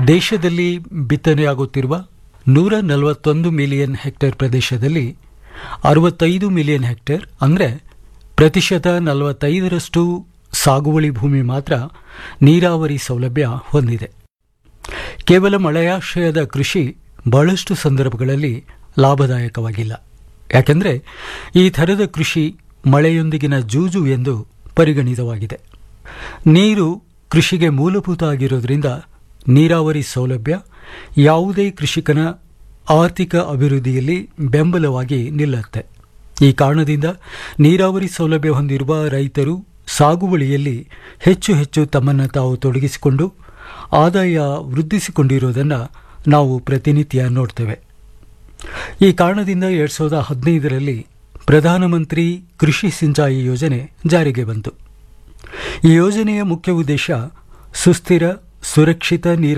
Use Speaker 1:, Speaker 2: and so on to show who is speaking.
Speaker 1: ದೇಶದಲ್ಲಿ ಬಿತ್ತನೆಯಾಗುತ್ತಿರುವ ನೂರ ನಲವತ್ತೊಂದು ಮಿಲಿಯನ್ ಹೆಕ್ಟೇರ್ ಪ್ರದೇಶದಲ್ಲಿ ಅರವತ್ತೈದು ಮಿಲಿಯನ್ ಹೆಕ್ಟೇರ್ ಅಂದರೆ ಪ್ರತಿಶತ ನಲವತ್ತೈದರಷ್ಟು ಸಾಗುವಳಿ ಭೂಮಿ ಮಾತ್ರ ನೀರಾವರಿ ಸೌಲಭ್ಯ ಹೊಂದಿದೆ ಕೇವಲ ಮಳೆಯಾಶ್ರಯದ ಕೃಷಿ ಬಹಳಷ್ಟು ಸಂದರ್ಭಗಳಲ್ಲಿ ಲಾಭದಾಯಕವಾಗಿಲ್ಲ ಯಾಕೆಂದರೆ ಈ ಥರದ ಕೃಷಿ ಮಳೆಯೊಂದಿಗಿನ ಜೂಜು ಎಂದು ಪರಿಗಣಿತವಾಗಿದೆ ನೀರು ಕೃಷಿಗೆ ಮೂಲಭೂತ ಆಗಿರೋದ್ರಿಂದ ನೀರಾವರಿ ಸೌಲಭ್ಯ ಯಾವುದೇ ಕೃಷಿಕನ ಆರ್ಥಿಕ ಅಭಿವೃದ್ಧಿಯಲ್ಲಿ ಬೆಂಬಲವಾಗಿ ನಿಲ್ಲುತ್ತೆ ಈ ಕಾರಣದಿಂದ ನೀರಾವರಿ ಸೌಲಭ್ಯ ಹೊಂದಿರುವ ರೈತರು ಸಾಗುವಳಿಯಲ್ಲಿ ಹೆಚ್ಚು ಹೆಚ್ಚು ತಮ್ಮನ್ನು ತಾವು ತೊಡಗಿಸಿಕೊಂಡು ಆದಾಯ ವೃದ್ಧಿಸಿಕೊಂಡಿರೋದನ್ನು ನಾವು ಪ್ರತಿನಿತ್ಯ ನೋಡ್ತೇವೆ ಈ ಕಾರಣದಿಂದ ಎರಡು ಸಾವಿರದ ಹದಿನೈದರಲ್ಲಿ ಪ್ರಧಾನಮಂತ್ರಿ ಕೃಷಿ ಸಿಂಚಾಯಿ ಯೋಜನೆ ಜಾರಿಗೆ ಬಂತು ಈ ಯೋಜನೆಯ ಮುಖ್ಯ ಉದ್ದೇಶ ಸುಸ್ಥಿರ ಸುರಕ್ಷಿತ ನೀರ